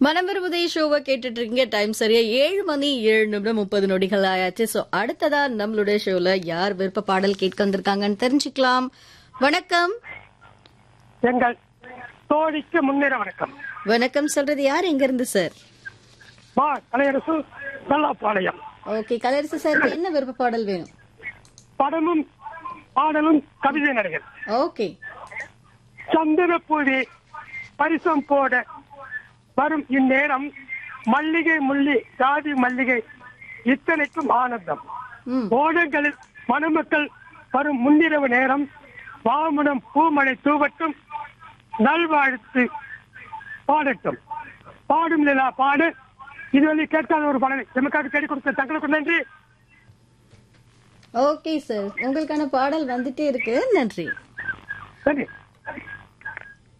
மனம் விரும்புதே ஷோவை கேட்டுட்டு இருக்கீங்க டைம் சரியா ஏழு மணி ஏழு நிமிடம் முப்பது நொடிகள் ஆயாச்சு சோ அடுத்ததா நம்மளுடைய ஷோல யார் விருப்ப பாடல் கேட்க வந்திருக்காங்கன்னு தெரிஞ்சுக்கலாம் வணக்கம் எங்கள் தோழிக்கு முன்னிற வணக்கம் வணக்கம் சொல்றது யார் எங்க இருந்து சார் மா கலையரசு வெள்ளாப்பாளையம் ஓகே கலரிசு சார் என்ன விருப்ப பாடல் வேணும் படமும் பாடலும் கவிதை நடிகர் ஓகே சந்திரபூரி பரிசம் போட வரும் இந்நேரம் மல்லிகை முள்ளி ஜாதி மல்லிகை இத்தனைக்கும் ஆனந்தம் ம் ஓடங்களில் மணமக்கள் வரும் முன்னிரவு நேரம் வாமனம் பூமழை தூவட்டும் நல்வாழ்த்து பாடட்டும் பாடும் நிலா பாடு இதுவரை கேட்காத ஒரு பாடலை நமக்காக தேடி கொடுத்த தங்களுக்கு நன்றி ஓகே சார் உங்களுக்கான பாடல் வந்துட்டே இருக்கு நன்றி நன்றி